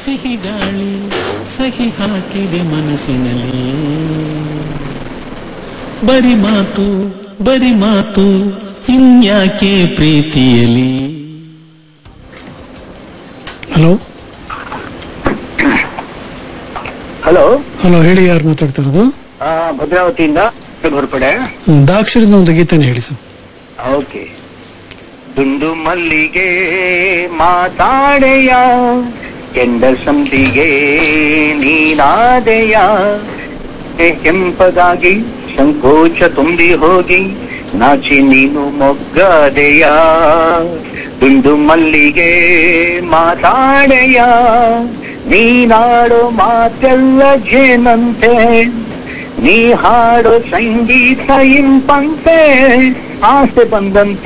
ಸಿಹಿ ಗಾಳಿ ಸಹಿ ಹಾಕಿದೆ ಮನಸ್ಸಿನಲ್ಲಿ ಬರಿ ಮಾತು ಬರಿ ಮಾತು ಇನ್ಯಾಕೆ ಪ್ರೀತಿಯಲಿ ಹಲೋ ಹಲೋ ಹಲೋ ಹೇಳಿ ಯಾರು ಮಾತಾಡ್ತಾ ಇರೋದು ಭದ್ರಾವತಿಯಿಂದ ಹೊರಪಡೆ ಹ್ಮ್, ದಾಕ್ಷರಿಂದ ಒಂದು ಗೀತೆನ ಹೇಳಿ ಸರ್ ಓಕೆ ದುಂಡು ಮಲ್ಲಿಗೆ ಮಾತಾಡೆಯ ಕೆಂಡ ಸಂಪಿಗೆ ನೀನಾದೆಯ ಕೆಂಪಗಾಗಿ ಸಂಕೋಚ ತುಂಬಿ ಹೋಗಿ ನಾಚಿ ನೀನು ಮೊಗ್ಗದೆಯ ದುಂಡು ಮಲ್ಲಿಗೆ ಮಾತಾಡೆಯ ನೀನಾಡೋ ಮಾತೆಲ್ಲ ಜೇನಂತೆ ನೀ ಹಾಡೋ ಸಂಗೀತ ಇಂಪಂತೆ ಆಸೆ ಬಂದಂತೆ